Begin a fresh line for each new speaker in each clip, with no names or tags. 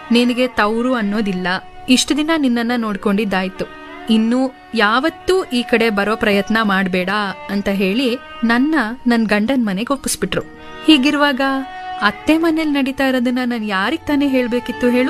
ನಿನಗೆ ತವರು ಅನ್ನೋದಿಲ್ಲ ಇಷ್ಟು ದಿನ ನಿನ್ನನ್ನ ನೋಡ್ಕೊಂಡಿದ್ದಾಯ್ತು ಇನ್ನು ಯಾವತ್ತೂ ಈ ಕಡೆ ಬರೋ ಪ್ರಯತ್ನ ಮಾಡಬೇಡ ಅಂತ ಹೇಳಿ ನನ್ನ ನನ್ನ ಗಂಡನ ಮನೆಗೆ ಒಪ್ಪಿಸ್ಬಿಟ್ರು ಹೀಗಿರುವಾಗ ಅತ್ತೆ ಮನೇಲಿ ನಡೀತಾ ಇರೋದನ್ನ ನಾನು ಯಾರಿಗ್ ತಾನೇ ಹೇಳ್ಬೇಕಿತ್ತು ಹೇಳು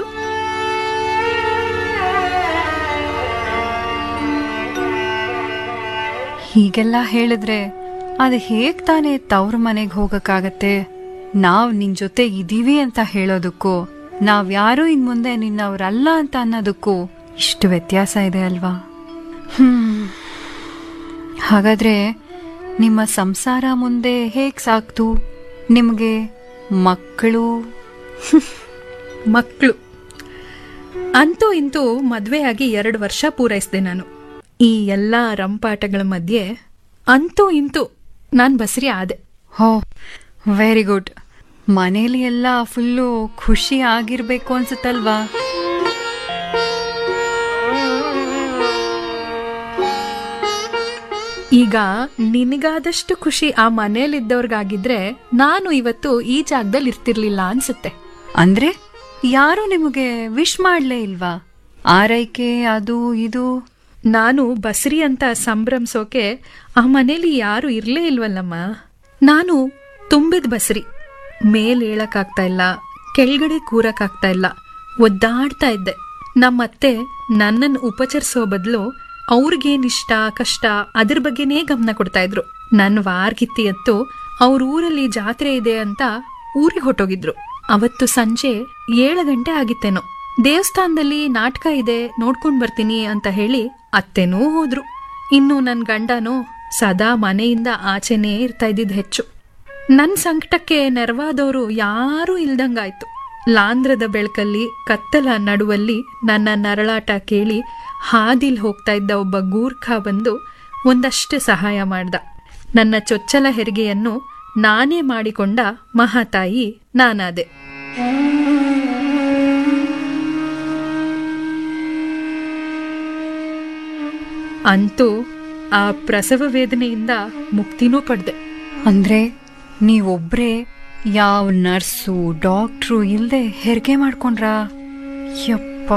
ಹೀಗೆಲ್ಲ ಹೇಳಿದ್ರೆ ಅದು ಹೇಗ್ ತಾನೇ ತವ್ರ ಮನೆಗೆ ಹೋಗಕ್ಕಾಗತ್ತೆ ನಾವ್ ನಿನ್ ಜೊತೆ ಇದೀವಿ ಅಂತ ಹೇಳೋದಕ್ಕೂ ನಾವ್ ಯಾರು ಇನ್ ಮುಂದೆ ನಿನ್ನವ್ರಲ್ಲ ಅಂತ ಅನ್ನೋದಕ್ಕೂ ಇಷ್ಟು ವ್ಯತ್ಯಾಸ ಇದೆ ಅಲ್ವಾ ಹ್ಮ್ ಹಾಗಾದ್ರೆ ನಿಮ್ಮ ಸಂಸಾರ ಮುಂದೆ ಹೇಗ್ ಸಾಕ್ತು ನಿಮ್ಗೆ ಮಕ್ಕಳು
ಮಕ್ಕಳು ಅಂತೂ ಇಂತೂ ಮದ್ವೆಯಾಗಿ ಎರಡು ವರ್ಷ ಪೂರೈಸಿದೆ ನಾನು ಈ ಎಲ್ಲ ರಂಪಾಟಗಳ ಮಧ್ಯೆ ಅಂತೂ ಇಂತೂ ನಾನು ಬಸರಿ ಆದೆ
ಹೋ ವೆರಿ ಗುಡ್ ಮನೇಲಿ ಎಲ್ಲ ಫುಲ್ಲು ಖುಷಿ ಆಗಿರ್ಬೇಕು ಅನ್ಸುತ್ತಲ್ವಾ
ಈಗ ನಿನಗಾದಷ್ಟು ಖುಷಿ ಆ ಮನೇಲಿದ್ದವ್ರಿಗಾಗಿದ್ರೆ ನಾನು ಇವತ್ತು ಈ ಜಾಗದಲ್ಲಿ ಇರ್ತಿರ್ಲಿಲ್ಲ ಅನ್ಸುತ್ತೆ
ಅಂದ್ರೆ ಯಾರು ನಿಮಗೆ ವಿಶ್ ಮಾಡ್ಲೇ ಇಲ್ವಾ ಆರೈಕೆ ಅದು ಇದು
ನಾನು ಬಸರಿ ಅಂತ ಸಂಭ್ರಮಿಸೋಕೆ ಆ ಮನೇಲಿ ಯಾರು ಇರ್ಲೇ ಇಲ್ವಲ್ಲಮ್ಮ ನಾನು ತುಂಬಿದ ಬಸರಿ ಮೇಲ್ ಏಳಕ್ಕಾಗ್ತಾ ಇಲ್ಲ ಕೆಳಗಡೆ ಕೂರಕ್ಕಾಗ್ತಾ ಇಲ್ಲ ಒದ್ದಾಡ್ತಾ ಇದ್ದೆ ನಮ್ಮತ್ತೆ ನನ್ನನ್ನು ಉಪಚರಿಸೋ ಬದಲು ಅವ್ರಿಗೇನಿಷ್ಟ ಕಷ್ಟ ಅದ್ರ ಬಗ್ಗೆನೇ ಗಮನ ಕೊಡ್ತಾ ಇದ್ರು ನನ್ನ ವಾರ್ಗಿತ್ತಿ ಎತ್ತು ಅವ್ರ ಊರಲ್ಲಿ ಜಾತ್ರೆ ಇದೆ ಅಂತ ಊರಿಗೆ ಹೊಟ್ಟೋಗಿದ್ರು ಅವತ್ತು ಸಂಜೆ ಏಳು ಗಂಟೆ ಆಗಿತ್ತೇನೋ ದೇವಸ್ಥಾನದಲ್ಲಿ ನಾಟಕ ಇದೆ ನೋಡ್ಕೊಂಡ್ ಬರ್ತೀನಿ ಅಂತ ಹೇಳಿ ಅತ್ತೆನೂ ಹೋದ್ರು ಇನ್ನು ನನ್ ಗಂಡನೂ ಸದಾ ಮನೆಯಿಂದ ಆಚೆನೇ ಇರ್ತಾ ಇದ್ದಿದ್ ಹೆಚ್ಚು ನನ್ ಸಂಕಟಕ್ಕೆ ನೆರವಾದವರು ಯಾರೂ ಇಲ್ದಂಗಾಯ್ತು ಲಾಂಧ್ರದ ಬೆಳಕಲ್ಲಿ ಕತ್ತಲ ನಡುವಲ್ಲಿ ನನ್ನ ನರಳಾಟ ಕೇಳಿ ಹಾದಿಲ್ ಹೋಗ್ತಾ ಇದ್ದ ಒಬ್ಬ ಗೂರ್ಖ ಬಂದು ಒಂದಷ್ಟು ಸಹಾಯ ಮಾಡ್ದ ನನ್ನ ಚೊಚ್ಚಲ ಹೆರಿಗೆಯನ್ನು ನಾನೇ ಮಾಡಿಕೊಂಡ ಮಹಾತಾಯಿ ನಾನಾದೆ ಅಂತೂ ಆ ಪ್ರಸವ ವೇದನೆಯಿಂದ ಮುಕ್ತಿನೂ ಪಡೆದೆ
ಅಂದ್ರೆ ನೀವೊಬ್ರೇ ಯಾವ ನರ್ಸು ಡಾಕ್ಟ್ರು ಇಲ್ದೆ ಹೆರಿಗೆ ಮಾಡ್ಕೊಂಡ್ರಾ ಯಪ್ಪ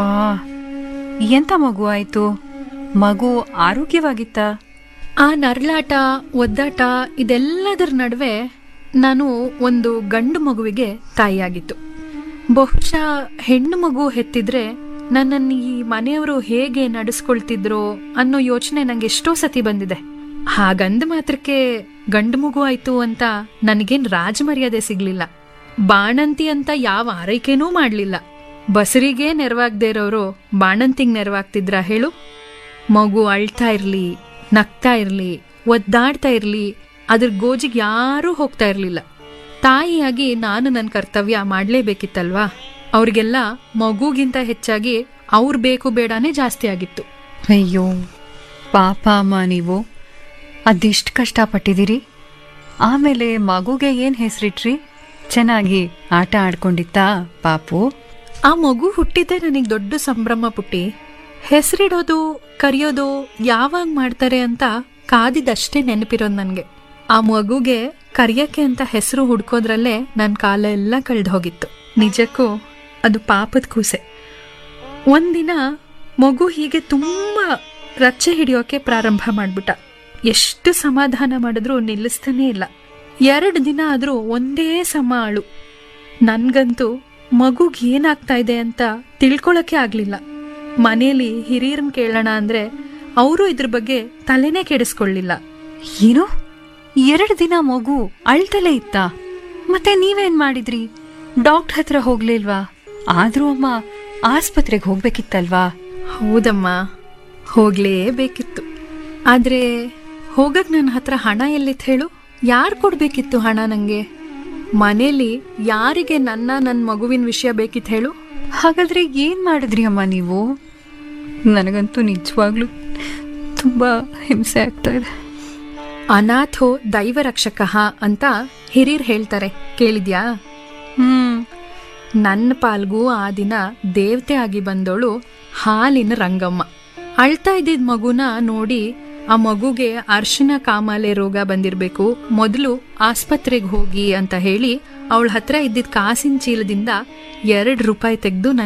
ಎಂತ ಮಗು ಆಯ್ತು ಮಗು ಆರೋಗ್ಯವಾಗಿತ್ತ
ಆ ನರಳಾಟ ಒದ್ದಾಟ ಇದೆಲ್ಲದರ ನಡುವೆ ನಾನು ಒಂದು ಗಂಡು ಮಗುವಿಗೆ ತಾಯಿಯಾಗಿತ್ತು ಬಹುಶಃ ಹೆಣ್ಣು ಮಗು ಹೆತ್ತಿದ್ರೆ ನನ್ನನ್ನು ಈ ಮನೆಯವರು ಹೇಗೆ ನಡೆಸ್ಕೊಳ್ತಿದ್ರೋ ಅನ್ನೋ ಯೋಚನೆ ನಂಗೆ ಎಷ್ಟೋ ಸತಿ ಬಂದಿದೆ ಹಾಗಂದ ಮಾತ್ರಕ್ಕೆ ಗಂಡು ಮಗು ಆಯ್ತು ಅಂತ ನನಗೇನ್ ರಾಜಮರ್ಯಾದೆ ಸಿಗ್ಲಿಲ್ಲ ಬಾಣಂತಿ ಅಂತ ಯಾವ ಆರೈಕೆನೂ ಮಾಡ್ಲಿಲ್ಲ ಬಸರಿಗೆ ನೆರವಾಗದೇ ಇರೋರು ಬಾಣಂತಿಗ್ ನೆರವಾಗ್ತಿದ್ರ ಹೇಳು ಮಗು ಅಳ್ತಾ ಇರ್ಲಿ ನಗ್ತಾ ಇರ್ಲಿ ಒದ್ದಾಡ್ತಾ ಇರ್ಲಿ ಅದ್ರ ಗೋಜಿಗೆ ಯಾರೂ ಹೋಗ್ತಾ ಇರ್ಲಿಲ್ಲ ತಾಯಿಯಾಗಿ ನಾನು ನನ್ನ ಕರ್ತವ್ಯ ಮಾಡಲೇಬೇಕಿತ್ತಲ್ವಾ ಅವ್ರಿಗೆಲ್ಲ ಮಗುಗಿಂತ ಹೆಚ್ಚಾಗಿ ಅವ್ರ ಬೇಕು ಬೇಡನೇ ಜಾಸ್ತಿ ಆಗಿತ್ತು
ಅಯ್ಯೋ ಪಾಪ ಅಮ್ಮ ನೀವು ಅದೆಷ್ಟು ಕಷ್ಟಪಟ್ಟಿದ್ದೀರಿ ಆಮೇಲೆ ಮಗುಗೆ ಏನ್ ಹೆಸರಿಟ್ರಿ ಚೆನ್ನಾಗಿ ಆಟ ಆಡ್ಕೊಂಡಿತ್ತಾ ಪಾಪು
ಆ ಮಗು ಹುಟ್ಟಿದ್ದೆ ನನಗೆ ದೊಡ್ಡ ಸಂಭ್ರಮ ಪುಟ್ಟಿ ಹೆಸರಿಡೋದು ಕರೆಯೋದು ಯಾವಾಗ ಮಾಡ್ತಾರೆ ಅಂತ ಕಾದಿದ್ದಷ್ಟೇ ನೆನಪಿರೋದು ನನಗೆ ಆ ಮಗುಗೆ ಕರಿಯಕ್ಕೆ ಅಂತ ಹೆಸರು ಹುಡ್ಕೋದ್ರಲ್ಲೇ ನನ್ನ ಕಾಲ ಎಲ್ಲ ಕಳೆದು ಹೋಗಿತ್ತು ನಿಜಕ್ಕೂ ಅದು ಪಾಪದ ಕೂಸೆ ಒಂದಿನ ಮಗು ಹೀಗೆ ತುಂಬ ರಚ್ಚೆ ಹಿಡಿಯೋಕೆ ಪ್ರಾರಂಭ ಮಾಡ್ಬಿಟ್ಟ ಎಷ್ಟು ಸಮಾಧಾನ ಮಾಡಿದ್ರೂ ನಿಲ್ಲಿಸ್ತಾನೇ ಇಲ್ಲ ಎರಡು ದಿನ ಆದ್ರೂ ಒಂದೇ ಸಮ ಅಳು ನನ್ಗಂತೂ ಮಗುಗ್ ಏನಾಗ್ತಾ ಇದೆ ಅಂತ ತಿಳ್ಕೊಳಕ್ಕೆ ಆಗ್ಲಿಲ್ಲ ಮನೇಲಿ ಹಿರಿಯರನ್ ಕೇಳೋಣ ಅಂದ್ರೆ ಅವರು ಇದ್ರ ಬಗ್ಗೆ ತಲೆನೇ ಕೆಡಿಸ್ಕೊಳ್ಳಿಲ್ಲ
ಏನು ಎರಡು ದಿನ ಮಗು ಅಳ್ತಲೇ ಇತ್ತ ಮತ್ತೆ ನೀವೇನ್ ಮಾಡಿದ್ರಿ ಡಾಕ್ಟರ್ ಹತ್ರ ಹೋಗ್ಲಿಲ್ವಾ ಆದ್ರೂ ಅಮ್ಮ ಆಸ್ಪತ್ರೆಗೆ ಹೋಗ್ಬೇಕಿತ್ತಲ್ವಾ
ಹೌದಮ್ಮ ಹೋಗ್ಲೇಬೇಕಿತ್ತು ಆದ್ರೆ ಹೋಗಕ್ ನನ್ನ ಹತ್ರ ಹಣ ಎಲ್ಲಿತ್ತು ಹೇಳು ಯಾರು ಕೊಡ್ಬೇಕಿತ್ತು ಹಣ ನಂಗೆ ಮನೇಲಿ ಯಾರಿಗೆ ನನ್ನ ನನ್ನ ಮಗುವಿನ ವಿಷಯ ಬೇಕಿತ್ತು ಹೇಳು
ಹಾಗಾದ್ರೆ ಏನ್ ಮಾಡಿದ್ರಿ ಅಮ್ಮ ನೀವು ನನಗಂತೂ ನಿಜವಾಗ್ಲೂ ತುಂಬಾ ಹಿಂಸೆ ಆಗ್ತಾ ಇದೆ
ಅನಾಥೋ ದೈವ ರಕ್ಷಕ ಅಂತ ಹಿರಿಯರ್ ಹೇಳ್ತಾರೆ ಕೇಳಿದ್ಯಾ
ಹ್ಮ್
ನನ್ನ ಪಾಲ್ಗೂ ಆ ದಿನ ದೇವತೆ ಆಗಿ ಬಂದೋಳು ಹಾಲಿನ ರಂಗಮ್ಮ ಅಳ್ತಾ ಇದ್ದಿದ್ ಮಗುನ ನೋಡಿ ಆ ಮಗುಗೆ ಅರ್ಶಿನ ಕಾಮಾಲೆ ರೋಗ ಬಂದಿರ್ಬೇಕು ಮೊದಲು ಆಸ್ಪತ್ರೆಗೆ ಹೋಗಿ ಅಂತ ಹೇಳಿ ಅವಳ ಹತ್ರ ಇದ್ದಿದ್ ಕಾಸಿನ ಚೀಲದಿಂದ ಎರಡು ರೂಪಾಯಿ ತೆಗೆದು